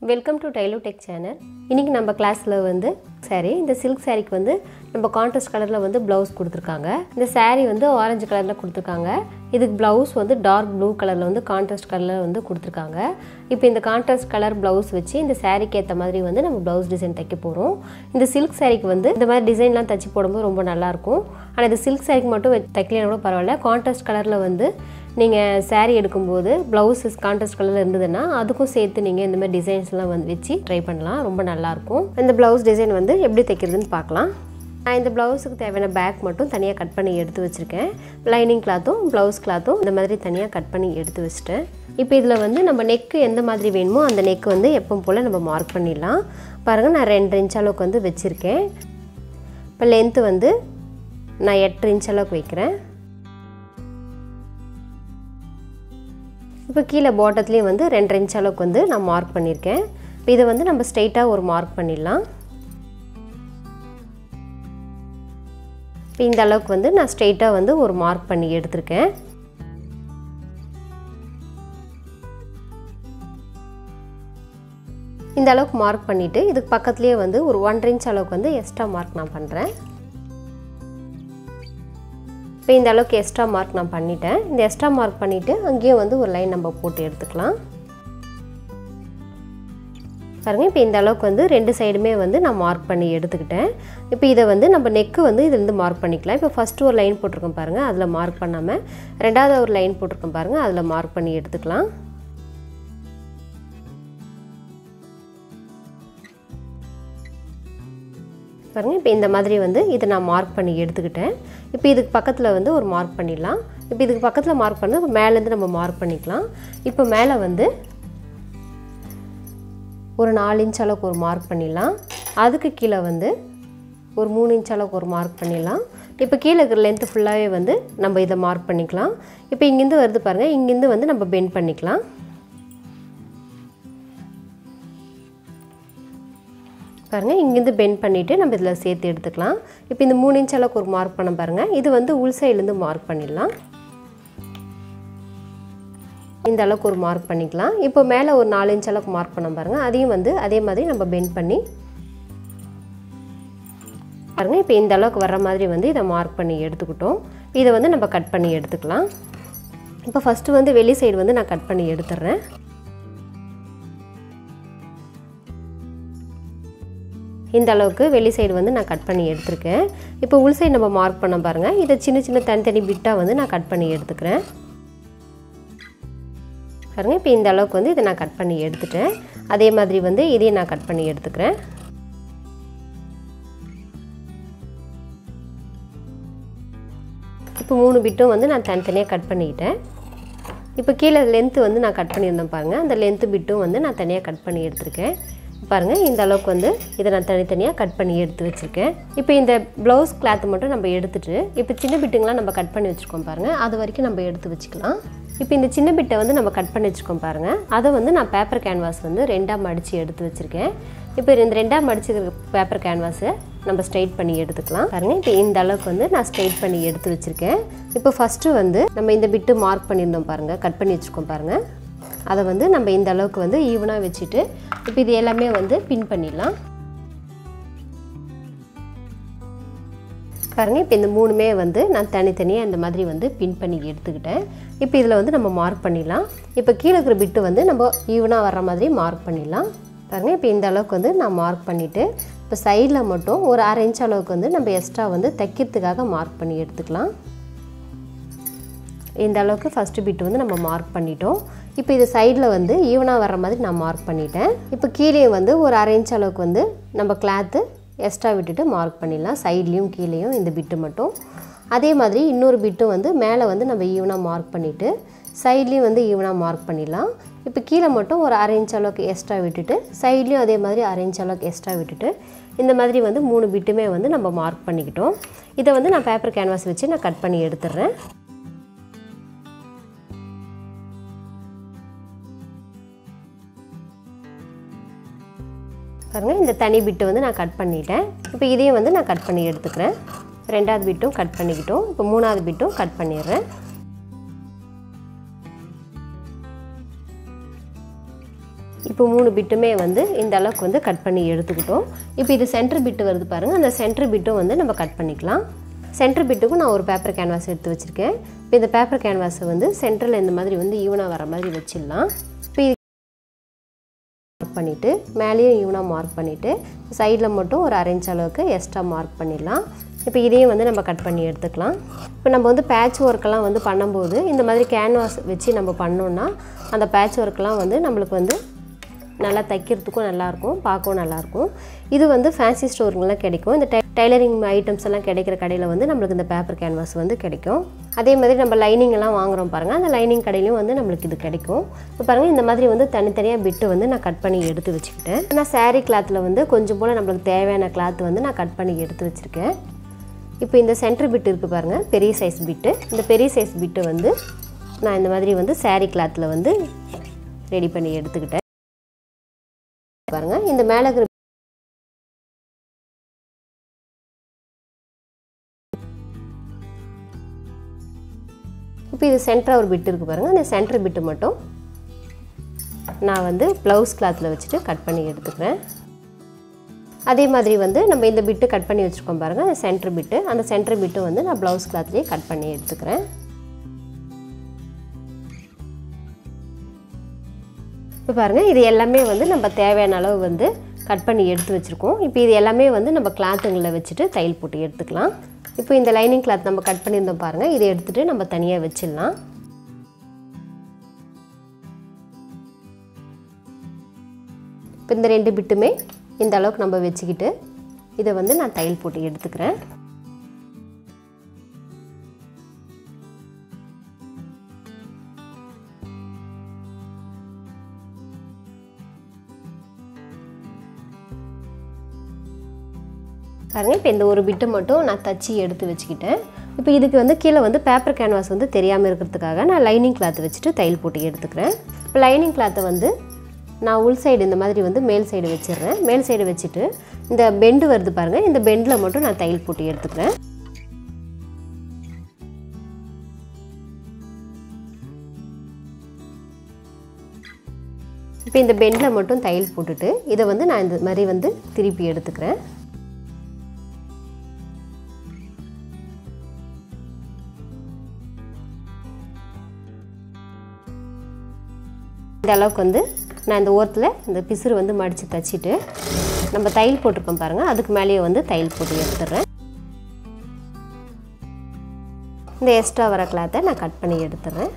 welcome to டைலோ tech channel இன்றைக்கி நம்ம கிளாஸில் வந்து saree இந்த சில்க் சாரீக்கு வந்து நம்ம கான்ட்ராஸ்ட் கலரில் வந்து ப்ளவுஸ் கொடுத்துருக்காங்க இந்த saree வந்து ஆரஞ்சு கலரில் கொடுத்துருக்காங்க இதுக்கு ப்ளவுஸ் வந்து டார்க் ப்ளூ கலரில் வந்து கான்ட்ராஸ்ட் கலரில் வந்து கொடுத்துருக்காங்க இப்போ இந்த கான்ட்ராஸ்ட் கலர் ப்ளவுஸ் வச்சு இந்த சாரீக்கு ஏற்ற மாதிரி வந்து நம்ம ப்ளவுஸ் டிசைன் தைக்க போகிறோம் இந்த சில்க் சாரீக்கு வந்து இந்த மாதிரி டிசைன்லாம் தச்சு போடும்போது ரொம்ப நல்லாயிருக்கும் ஆனால் இந்த சில்க் சாரீக்கு மட்டும் வச்சு தைக்கலைன்னா கூட பரவாயில்ல கான்ட்ராஸ்ட் கலரில் வந்து நீங்கள் saree எடுக்கும்போது ப்ளவுஸஸ் கான்ட்ராஸ்ட் கலரில் இருந்ததுன்னா அதுக்கும் சேர்த்து நீங்கள் இந்த மாதிரி டிசைன்ஸ்லாம் வந்து வச்சு ட்ரை பண்ணலாம் ரொம்ப நல்லாயிருக்கும் இந்த ப்ளவுஸ் டிசைன் வந்து எப்படி தைக்கிறதுன்னு பார்க்கலாம் நான் இந்த ப்ளவுஸுக்கு தேவையான பேக் மட்டும் தனியாக கட் பண்ணி எடுத்து வச்சுருக்கேன் லைனிங் கிளாத்தும் ப்ளவுஸ் கிளாத்தும் இந்த மாதிரி தனியாக கட் பண்ணி எடுத்து வச்சுட்டேன் இப்போ இதில் வந்து நம்ம நெக்கு எந்த மாதிரி வேணுமோ அந்த நெக் வந்து எப்பவும் போல் நம்ம மார்க் பண்ணிடலாம் பாருங்கள் நான் ரெண்டு இன்ச் அளவுக்கு வந்து வச்சுருக்கேன் இப்போ லென்த்து வந்து நான் எட்டு இன்ச் அளவுக்கு வைக்கிறேன் இப்போ கீழே பாட்டத்துலேயும் வந்து ரெண்டரை இன்ச் அளவுக்கு வந்து நான் மார்க் பண்ணியிருக்கேன் இப்போ இதை வந்து நம்ம ஸ்ட்ரைட்டாக ஒரு மார்க் பண்ணிடலாம் இப்போ இந்த அளவுக்கு வந்து நான் ஸ்ட்ரெயிட்டாக வந்து ஒரு மார்க் பண்ணி எடுத்திருக்கேன் இந்த அளவுக்கு மார்க் பண்ணிவிட்டு இதுக்கு பக்கத்துலேயே வந்து ஒரு ஒன்றரை இன்ச் அளவுக்கு வந்து எக்ஸ்ட்ரா மார்க் நான் பண்ணுறேன் இப்போ இந்த அளவுக்கு எக்ஸ்ட்ரா மார்க் நான் பண்ணிட்டேன் இந்த எக்ஸ்ட்ரா மார்க் பண்ணிவிட்டு அங்கேயும் வந்து ஒரு லைன் நம்ம போட்டு எடுத்துக்கலாம் பாருங்கள் இப்போ இந்த அளவுக்கு வந்து ரெண்டு சைடுமே வந்து நான் மார்க் பண்ணி எடுத்துக்கிட்டேன் இப்போ இதை வந்து நம்ம நெக்கு வந்து இதுலேருந்து மார்க் பண்ணிக்கலாம் இப்போ ஃபஸ்ட்டு ஒரு லைன் போட்டிருக்கோம் பாருங்கள் அதில் மார்க் பண்ணாமல் ரெண்டாவது ஒரு லைன் போட்டிருக்கோம் பாருங்கள் அதில் மார்க் பண்ணி எடுத்துக்கலாம் பாருங்கள் இப்போ இந்த மாதிரி வந்து இதை நான் மார்க் பண்ணி எடுத்துக்கிட்டேன் இப்போ இதுக்கு பக்கத்தில் வந்து ஒரு மார்க் பண்ணிடலாம் இப்போ இதுக்கு பக்கத்தில் மார்க் பண்ண மேலேருந்து நம்ம மார்க் பண்ணிக்கலாம் இப்போ மேலே வந்து ஒரு நாலு இன்ச் அளவுக்கு ஒரு மார்க் பண்ணிடலாம் அதுக்கு கீழே வந்து ஒரு மூணு இன்ச் அளவுக்கு ஒரு மார்க் பண்ணிடலாம் இப்போ கீழே இருக்கிற லென்த்து ஃபுல்லாகவே வந்து நம்ம இதை மார்க் பண்ணிக்கலாம் இப்போ இங்கேருந்து வருது பாருங்கள் இங்கேருந்து வந்து நம்ம பெண்ட் பண்ணிக்கலாம் பாருங்கள் இங்கேருந்து பெண்ட் பண்ணிவிட்டு நம்ம இதில் சேர்த்து எடுத்துக்கலாம் இப்போ இந்த மூணு இன்ச் அளவுக்கு ஒரு மார்க் பண்ண பாருங்கள் இது வந்து உள் சைட்லேருந்து மார்க் பண்ணிடலாம் இந்த அளவுக்கு ஒரு மார்க் பண்ணிக்கலாம் இப்போ மேலே ஒரு நாலு இன்ச் அளவுக்கு மார்க் பண்ண பாருங்கள் அதையும் வந்து அதே மாதிரி நம்ம பெண்ட் பண்ணி பாருங்கள் இப்போ இந்த அளவுக்கு வர்ற மாதிரி வந்து இதை மார்க் பண்ணி எடுத்துக்கிட்டோம் இதை வந்து நம்ம கட் பண்ணி எடுத்துக்கலாம் இப்போ ஃபஸ்ட்டு வந்து வெளி சைடு வந்து நான் கட் பண்ணி எடுத்துடுறேன் இந்த அளவுக்கு வெளி சைடு வந்து நான் கட் பண்ணி எடுத்திருக்கேன் இப்போ உள் சைடு நம்ம மார்க் பண்ண பாருங்கள் இதை சின்ன சின்ன தனித்தனி பிட்டாக வந்து நான் கட் பண்ணி எடுத்துக்கிறேன் பாருங்கள் இப்போ இந்த அளவுக்கு வந்து இதை நான் கட் பண்ணி எடுத்துட்டேன் அதே மாதிரி வந்து இதையும் நான் கட் பண்ணி எடுத்துக்கிறேன் இப்போ மூணு பிட்டும் வந்து நான் தனித்தனியாக கட் பண்ணிக்கிட்டேன் இப்போ கீழே லென்த்து வந்து நான் கட் பண்ணியிருந்தேன் பாருங்கள் அந்த லென்த்து பிட்டும் வந்து நான் தனியாக கட் பண்ணி எடுத்திருக்கேன் பாருங்கள் இந்த அளவுக்கு வந்து இதை நான் தனித்தனியாக கட் பண்ணி எடுத்து வச்சுருக்கேன் இப்போ இந்த ப்ளவுஸ் கிளாத் மட்டும் நம்ம எடுத்துகிட்டு இப்போ சின்ன பிட்டுங்களாம் நம்ம கட் பண்ணி வச்சுருக்கோம் பாருங்கள் அது வரைக்கும் நம்ம எடுத்து வச்சுக்கலாம் இப்போ இந்த சின்ன பிட்டை வந்து நம்ம கட் பண்ணி வச்சுருக்கோம் பாருங்கள் அதை வந்து நான் பேப்பர் கேன்வாஸ் வந்து ரெண்டாக மடித்து எடுத்து வச்சுருக்கேன் இப்போ இந்த ரெண்டாக மடிச்சுக்கிற பேப்பர் கேன்வாஸை நம்ம ஸ்ட்ரைட் பண்ணி எடுத்துக்கலாம் பாருங்கள் இப்போ இந்த அளவுக்கு வந்து நான் ஸ்ட்ரைட் பண்ணி எடுத்து வச்சுருக்கேன் இப்போ ஃபஸ்ட்டு வந்து நம்ம இந்த பிட்டு மார்க் பண்ணியிருந்தோம் பாருங்கள் கட் பண்ணி வச்சுருக்கோம் பாருங்கள் அதை வந்து நம்ம இந்த அளவுக்கு வந்து ஈவனாக வச்சுட்டு இப்போ இது எல்லாமே வந்து பின் பண்ணிடலாம் பாருங்கள் இப்போ இந்த மூணுமே வந்து நான் தனித்தனியாக இந்த மாதிரி வந்து பின் பண்ணி எடுத்துக்கிட்டேன் இப்போ இதில் வந்து நம்ம மார்க் பண்ணிடலாம் இப்போ கீழே இருக்கிற பிட்டு வந்து நம்ம ஈவனாக வர்ற மாதிரி மார்க் பண்ணிடலாம் பாருங்கள் இப்போ இந்த அளவுக்கு வந்து நான் மார்க் பண்ணிவிட்டு இப்போ சைடில் மட்டும் ஒரு அரை இன்ச் அளவுக்கு வந்து நம்ம எக்ஸ்ட்ரா வந்து தைக்கிறதுக்காக மார்க் பண்ணி எடுத்துக்கலாம் இந்த அளவுக்கு ஃபஸ்ட்டு பிட் வந்து நம்ம மார்க் பண்ணிட்டோம் இப்போ இது சைடில் வந்து ஈவனாக வர்ற மாதிரி நான் மார்க் பண்ணிட்டேன் இப்போ கீழே வந்து ஒரு அரை இன்ச் அளவுக்கு வந்து நம்ம கிளாத்து எக்ஸ்ட்ரா விட்டுட்டு மார்க் பண்ணிடலாம் சைட்லேயும் கீழேயும் இந்த பிட்டு மட்டும் அதே மாதிரி இன்னொரு பிட்டும் வந்து மேலே வந்து நம்ம ஈவனாக மார்க் பண்ணிவிட்டு சைட்லேயும் வந்து ஈவனாக மார்க் பண்ணிடலாம் இப்போ கீழே மட்டும் ஒரு அரை இன்ச் அளவுக்கு எக்ஸ்ட்ரா விட்டுட்டு சைட்லேயும் அதே மாதிரி அரை இன்ச் அளவுக்கு எக்ஸ்ட்ரா விட்டுட்டு இந்த மாதிரி வந்து மூணு பிட்டுமே வந்து நம்ம மார்க் பண்ணிக்கிட்டோம் இதை வந்து நான் பேப்பர் கேன்வாஸ் வச்சு நான் கட் பண்ணி எடுத்துடுறேன் பாருங்கள் இந்த தனி பிட்டு வந்து நான் கட் பண்ணிட்டேன் இப்போ இதையும் வந்து நான் கட் பண்ணி எடுத்துக்கிறேன் ரெண்டாவது பிட்டும் கட் பண்ணிக்கிட்டோம் இப்போ மூணாவது பிட்டும் கட் பண்ணிடுறேன் இப்போ மூணு பிட்டுமே வந்து இந்த அளவுக்கு வந்து கட் பண்ணி எடுத்துக்கிட்டோம் இப்போ இது சென்டர் பிட்டு வருது பாருங்கள் அந்த சென்டர் பிட்டும் வந்து நம்ம கட் பண்ணிக்கலாம் சென்டர் பிட்டுக்கும் நான் ஒரு பேப்பர் கேன்வாஸ் எடுத்து வச்சுருக்கேன் இப்போ இந்த பேப்பர் கேன்வாஸை வந்து சென்டரில் இந்த மாதிரி வந்து ஈவனாக வர மாதிரி வச்சிடலாம் இப்போ இது மார்க் பண்ணிவிட்டு மேலேயும் ஈவனாக மார்க் பண்ணிவிட்டு சைடில் மட்டும் ஒரு அரைஞ்ச் அளவுக்கு எக்ஸ்ட்ரா மார்க் பண்ணிடலாம் இப்போ இதையும் வந்து நம்ம கட் பண்ணி எடுத்துக்கலாம் இப்போ நம்ம வந்து பேட்ச் ஒர்க்கெல்லாம் வந்து பண்ணும்போது இந்த மாதிரி கேன்வாஸ் வச்சு நம்ம பண்ணோன்னா அந்த பேட்ச் ஒர்க்கெலாம் வந்து நம்மளுக்கு வந்து நல்லா தைக்கிறதுக்கும் நல்லாயிருக்கும் பார்க்கவும் நல்லாயிருக்கும் இது வந்து ஃபேன்சி ஸ்டோருங்கெலாம் கிடைக்கும் இந்த டை டைலரிங் ஐட்டம்ஸ் எல்லாம் கிடைக்கிற கடையில் வந்து நம்மளுக்கு இந்த பேப்பர் கேன்வாஸ் வந்து கிடைக்கும் அதே மாதிரி நம்ம லைனிங் எல்லாம் வாங்குறோம் பாருங்கள் அந்த லைனிங் கடையிலையும் வந்து நம்மளுக்கு இது கிடைக்கும் இப்போ பாருங்கள் இந்த மாதிரி வந்து தனித்தனியாக பிட்டு வந்து நான் கட் பண்ணி எடுத்து வச்சுக்கிட்டேன் நான் saree கிளாத்தில் வந்து கொஞ்சம் போல் நம்மளுக்கு தேவையான கிளாத் வந்து நான் கட் பண்ணி எடுத்து வச்சுருக்கேன் இப்போ இந்த சென்டர் பிட் இருக்குது பாருங்கள் பெரிய சைஸ் பிட்டு இந்த பெரிய சைஸ் பிட்டு வந்து நான் இந்த மாதிரி வந்து saree கிளாத்தில் வந்து ரெடி பண்ணி எடுத்துக்கிட்டேன் பாருங்கள் இந்த மேலே இருக்கிற இப்போ இது சென்டராக ஒரு பிட் இருக்குது பாருங்கள் அந்த சென்டர் பிட்டு மட்டும் நான் வந்து ப்ளவுஸ் கிளாத்தில் வச்சுட்டு கட் பண்ணி எடுத்துக்கிறேன் அதே மாதிரி வந்து நம்ம இந்த பிட்டு கட் பண்ணி வச்சுருக்கோம் பாருங்கள் அந்த சென்டர் பிட்டு அந்த சென்டர் பிட்டு வந்து நான் ப்ளவுஸ் கிளாத்லேயே கட் பண்ணி எடுத்துக்கிறேன் இப்போ பாருங்கள் இது எல்லாமே வந்து நம்ம தேவையான அளவு வந்து கட் பண்ணி எடுத்து வச்சுருக்கோம் இப்போ இது எல்லாமே வந்து நம்ம கிளாத்துங்களில் வச்சுட்டு தையல் போட்டு எடுத்துக்கலாம் இப்போ இந்த லைனிங் கிளாத் நம்ம கட் பண்ணியிருந்தோம் பாருங்கள் இதை எடுத்துகிட்டு நம்ம தனியாக வச்சிடலாம் இப்போ இந்த ரெண்டு பிட்டுமே இந்த அளவுக்கு நம்ம வச்சுக்கிட்டு இதை வந்து நான் தையல் போட்டு எடுத்துக்கிறேன் பாருங்க இப்போ இந்த ஒரு பிட்டு மட்டும் நான் தச்சு எடுத்து வச்சுக்கிட்டேன் இப்போ இதுக்கு வந்து கீழே வந்து பேப்பர் கேன்வாஸ் வந்து தெரியாமல் இருக்கிறதுக்காக நான் லைனிங் கிளாத் வச்சுட்டு தையல் போட்டு எடுத்துக்கிறேன் இப்போ லைனிங் கிளாத்தை வந்து நான் உள் சைடு இந்த மாதிரி வந்து மேல் சைடு வச்சிடுறேன் மேல் சைடு வச்சுட்டு இந்த பெண்டு வருது பாருங்கள் இந்த பெண்டில் மட்டும் நான் தையல் போட்டு எடுத்துக்கிறேன் இப்போ இந்த பெண்டில் மட்டும் தையல் போட்டுட்டு இதை வந்து நான் இந்த மாதிரி வந்து திருப்பி எடுத்துக்கிறேன் இந்த அளவுக்கு வந்து நான் இந்த ஓரத்தில் இந்த பிசுறு வந்து மடித்து தச்சிட்டு நம்ம தையல் போட்டிருக்கோம் பாருங்கள் அதுக்கு மேலேயே வந்து தையல் போட்டு எடுத்துடுறேன் இந்த எக்ஸ்ட்ரா வர கிளாத்தை நான் கட் பண்ணி எடுத்துடுறேன்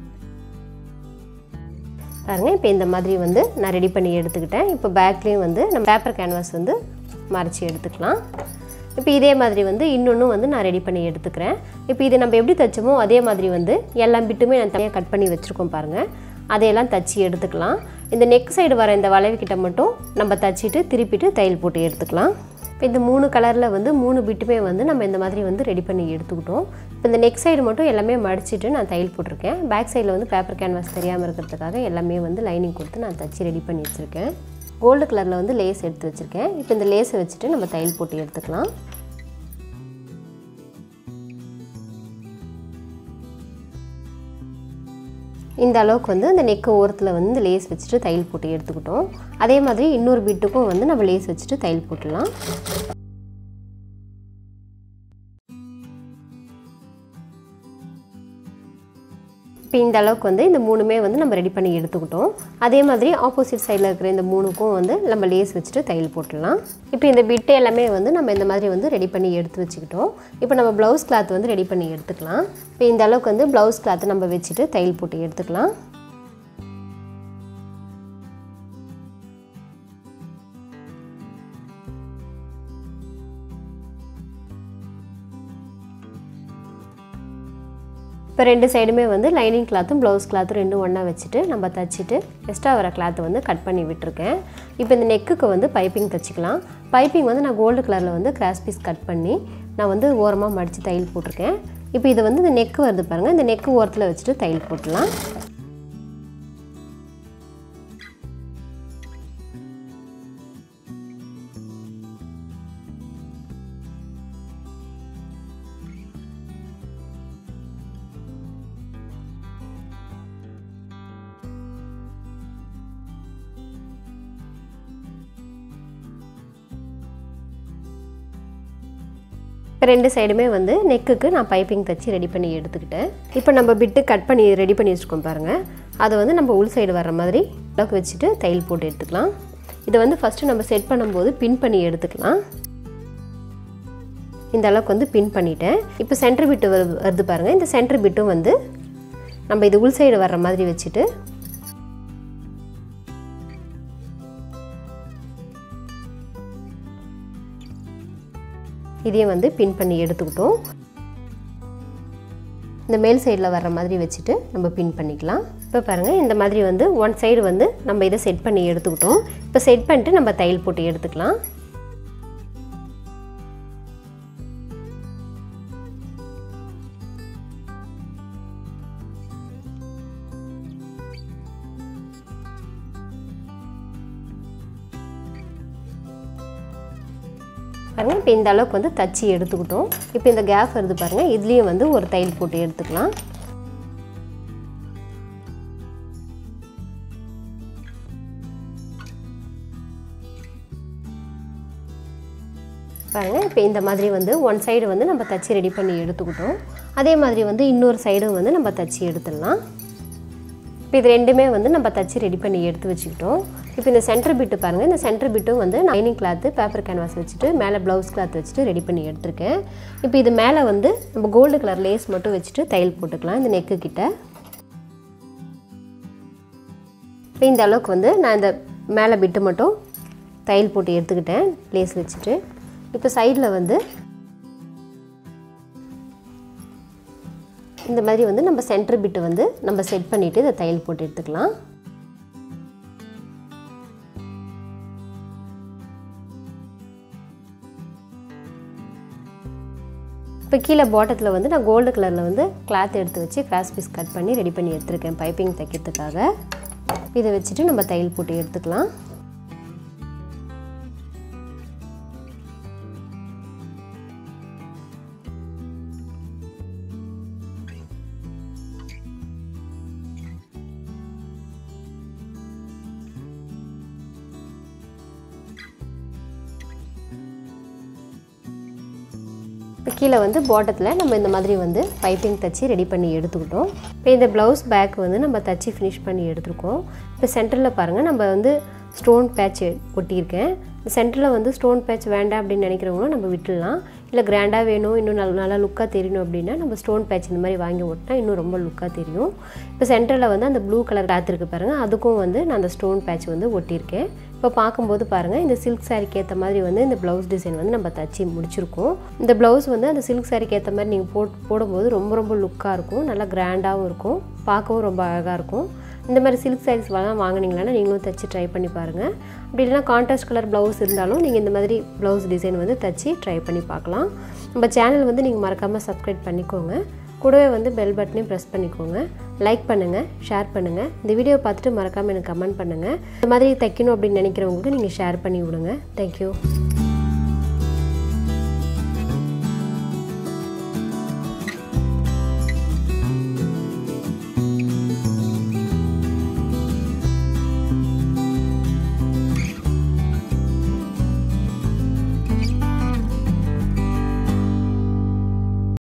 பாருங்கள் இப்போ இந்த மாதிரி வந்து நான் ரெடி பண்ணி எடுத்துக்கிட்டேன் இப்போ பேக்லேயும் வந்து நம்ம பேப்பர் கேன்வாஸ் வந்து மறைச்சி எடுத்துக்கலாம் இப்போ இதே மாதிரி வந்து இன்னொன்றும் வந்து நான் ரெடி பண்ணி எடுத்துக்கிறேன் இப்போ இது நம்ம எப்படி தைச்சோமோ அதே மாதிரி வந்து எல்லா பிட்டுமே நான் தனியாக கட் பண்ணி வச்சுருக்கோம் பாருங்கள் அதையெல்லாம் தச்சு எடுத்துக்கலாம் இந்த நெக் சைடு வர இந்த வளைவுக்கிட்ட மட்டும் நம்ம தச்சிட்டு திருப்பிட்டு தையல் போட்டு எடுத்துக்கலாம் இப்போ இந்த மூணு கலரில் வந்து மூணு பிட்டுமே வந்து நம்ம இந்த மாதிரி வந்து ரெடி பண்ணி எடுத்துக்கிட்டோம் இப்போ இந்த நெக் சைடு மட்டும் எல்லாமே மடிச்சிட்டு நான் தையல் போட்டிருக்கேன் பேக் சைடில் வந்து பேப்பர் கேன்வாஸ் தெரியாமல் இருக்கிறதுக்காக எல்லாமே வந்து லைனிங் கொடுத்து நான் தச்சு ரெடி பண்ணி வச்சுருக்கேன் கோல்டு கலரில் வந்து லேஸ் எடுத்து வச்சுருக்கேன் இப்போ இந்த லேஸை வச்சுட்டு நம்ம தையல் போட்டு எடுத்துக்கலாம் இந்த அளவுக்கு வந்து அந்த நெக்கு ஓரத்தில் வந்து இந்த லேஸ் வச்சுட்டு தையல் போட்டு எடுத்துக்கிட்டோம் அதே மாதிரி இன்னொரு பிட்டுக்கும் வந்து நம்ம லேஸ் வச்சுட்டு தையல் போட்டுடலாம் இப்போ இந்த அளவுக்கு வந்து இந்த மூணுமே வந்து நம்ம ரெடி பண்ணி எடுத்துக்கிட்டோம் அதே மாதிரி ஆப்போசிட் சைடில் இருக்கிற இந்த மூணுக்கும் வந்து நம்ம லேஸ் வச்சுட்டு தையல் போட்டுடலாம் இப்போ இந்த பிட்டு எல்லாமே வந்து நம்ம இந்த மாதிரி வந்து ரெடி பண்ணி எடுத்து வச்சுக்கிட்டோம் இப்போ நம்ம ப்ளவுஸ் கிளாத் வந்து ரெடி பண்ணி எடுத்துக்கலாம் இப்போ இந்த அளவுக்கு வந்து ப்ளவுஸ் கிளாத் நம்ம வச்சுட்டு தையல் போட்டு எடுத்துக்கலாம் இப்போ ரெண்டு சைடுமே வந்து லைனிங் கிளாத்தும் ப்ளவுஸ் கிளாத்தும் ரெண்டும் ஒன்றா வச்சுட்டு நம்ம தச்சுட்டு எக்ஸ்ட்ரா வர கிளாத்தை வந்து கட் பண்ணி விட்டுருக்கேன் இப்போ இந்த நெக்குக்கு வந்து பைப்பிங் தச்சுக்கலாம் பைப்பிங் வந்து நான் கோல்டு கலரில் வந்து கிராஸ் பீஸ் கட் பண்ணி நான் வந்து ஓரமாக மடித்து தையல் போட்டிருக்கேன் இப்போ இதை வந்து இந்த நெக்கு வருது பாருங்கள் இந்த நெக்கு ஓரத்தில் வச்சுட்டு தையல் போட்டுடலாம் இப்போ ரெண்டு சைடுமே வந்து நெக்குக்கு நான் பைப்பிங் தச்சு ரெடி பண்ணி எடுத்துக்கிட்டேன் இப்போ நம்ம பிட்டு கட் பண்ணி ரெடி பண்ணி வச்சுருக்கோம் பாருங்கள் அதை வந்து நம்ம உள் சைடு வர்ற மாதிரி அளவுக்கு வச்சுட்டு தையல் போட்டு எடுத்துக்கலாம் இதை வந்து ஃபஸ்ட்டு நம்ம செட் பண்ணும்போது பின் பண்ணி எடுத்துக்கலாம் இந்த அளவுக்கு வந்து பின் பண்ணிட்டேன் இப்போ சென்டர் பிட்டு வருது வருது பாருங்கள் இந்த சென்டர் பிட்டும் வந்து நம்ம இது உள் சைடு வர்ற மாதிரி வச்சுட்டு இதையும் வந்து பின் பண்ணி எடுத்துக்கிட்டோம் இந்த மேல் சைடில் வர்ற மாதிரி வச்சுட்டு நம்ம பின் பண்ணிக்கலாம் இப்போ பாருங்கள் இந்த மாதிரி வந்து ஒன் சைடு வந்து நம்ம இதை செட் பண்ணி எடுத்துக்கிட்டோம் இப்போ செட் பண்ணிட்டு நம்ம தையல் போட்டு எடுத்துக்கலாம் பாருங்கள் இப்போ இந்த அளவுக்கு வந்து தச்சு எடுத்துக்கிட்டோம் இப்போ இந்த கேப் வருது பாருங்கள் இதுலேயும் வந்து ஒரு தையல் போட்டு எடுத்துக்கலாம் பாருங்கள் இப்போ இந்த மாதிரி வந்து ஒன் சைடு வந்து நம்ம தச்சு ரெடி பண்ணி எடுத்துக்கிட்டோம் அதே மாதிரி வந்து இன்னொரு சைடும் வந்து நம்ம தச்சு எடுத்துடலாம் இப்போ இது ரெண்டுமே வந்து நம்ம தச்சு ரெடி பண்ணி எடுத்து வச்சுக்கிட்டோம் இப்போ இந்த சென்டர் பிட்டு பாருங்கள் இந்த சென்டர் பிட்டும் வந்து லைனிங் கிளாத்து பேப்பர் கேன்வாஸ் வச்சுட்டு மேலே ப்ளவுஸ் கிளாத் வச்சுட்டு ரெடி பண்ணி எடுத்திருக்கேன் இப்போ இது மேலே வந்து நம்ம கோல்டு கலர் லேஸ் மட்டும் வச்சுட்டு தையல் போட்டுக்கலாம் இந்த நெக்கு கிட்ட இப்போ இந்த அளவுக்கு வந்து நான் இந்த மேலே பிட்டு மட்டும் தையல் போட்டு எடுத்துக்கிட்டேன் லேஸ் வச்சுட்டு இப்போ சைடில் வந்து இந்த மாதிரி வந்து நம்ம சென்டர் பிட்டு வந்து நம்ம செட் பண்ணிவிட்டு இதை தையல் போட்டு எடுத்துக்கலாம் இப்போ கீழே பாட்டத்தில் வந்து நான் கோல்டு கலரில் வந்து கிளாத் எடுத்து வச்சு கிராஸ் பீஸ் கட் பண்ணி ரெடி பண்ணி எடுத்துருக்கேன் பைப்பிங் தைக்கிறதுக்காக இதை வச்சுட்டு நம்ம தையல் போட்டு எடுத்துக்கலாம் இப்போ கீழே வந்து பாட்டத்தில் நம்ம இந்த மாதிரி வந்து பைப்பிங் தச்சு ரெடி பண்ணி எடுத்துக்கிட்டோம் இப்போ இந்த ப்ளவுஸ் பேக் வந்து நம்ம தச்சு ஃபினிஷ் பண்ணி எடுத்துருக்கோம் இப்போ சென்டரில் பாருங்கள் நம்ம வந்து ஸ்டோன் பேட்ச் ஒட்டியிருக்கேன் சென்டரில் வந்து ஸ்டோன் பேட்ச் வேண்டாம் அப்படின்னு நினைக்கிறவங்களும் நம்ம விட்டுடலாம் இல்லை கிராண்டாக வேணும் இன்னும் நல்ல நல்லா லுக்காக தெரியணும் அப்படின்னா நம்ம ஸ்டோன் பேட்ச் இந்த மாதிரி வாங்கி ஓட்டினா இன்னும் ரொம்ப லுக்காக தெரியும் இப்போ சென்டரில் வந்து அந்த ப்ளூ கலர் கிளாத் இருக்குது பாருங்கள் அதுக்கும் வந்து நான் அந்த ஸ்டோன் பேட்ச் வந்து ஒட்டியிருக்கேன் இப்போ பார்க்கும்போது பாருங்கள் இந்த சில்க் சாரிக்கு ஏற்ற மாதிரி வந்து இந்த ப்ளவுஸ் டிசைன் வந்து நம்ம தச்சு முடிச்சிருக்கோம் இந்த ப்ளவுஸ் வந்து அந்த சில்க் சாரிக்கு ஏற்ற மாதிரி நீங்கள் போட் போடும்போது ரொம்ப ரொம்ப லுக்காக இருக்கும் நல்லா கிராண்டாகவும் இருக்கும் பார்க்கவும் ரொம்ப அழகாக இருக்கும் இந்த மாதிரி சில்க் சாரீஸ் எல்லாம் வாங்கினீங்களா நீங்களும் தைச்சி ட்ரை பண்ணி பாருங்கள் அப்படி இல்லைனா கான்ட்ராஸ்ட் கலர் ப்ளவுஸ் இருந்தாலும் நீங்கள் இந்த மாதிரி ப்ளவுஸ் டிசைன் வந்து தைச்சி ட்ரை பண்ணி பார்க்கலாம் நம்ம சேனல் வந்து நீங்கள் மறக்காமல் சப்ஸ்கிரைப் பண்ணிக்கோங்க கூடவே வந்து பெல் பட்டனையும் ப்ரெஸ் பண்ணிக்கோங்க லைக் பண்ணுங்கள் ஷேர் பண்ணுங்கள் இந்த வீடியோ பார்த்துட்டு மறக்காமல் எனக்கு கமெண்ட் பண்ணுங்கள் இந்த மாதிரி தைக்கணும் அப்படின்னு நினைக்கிறவங்களுக்கு நீங்கள் ஷேர் பண்ணி விடுங்க தேங்க்யூ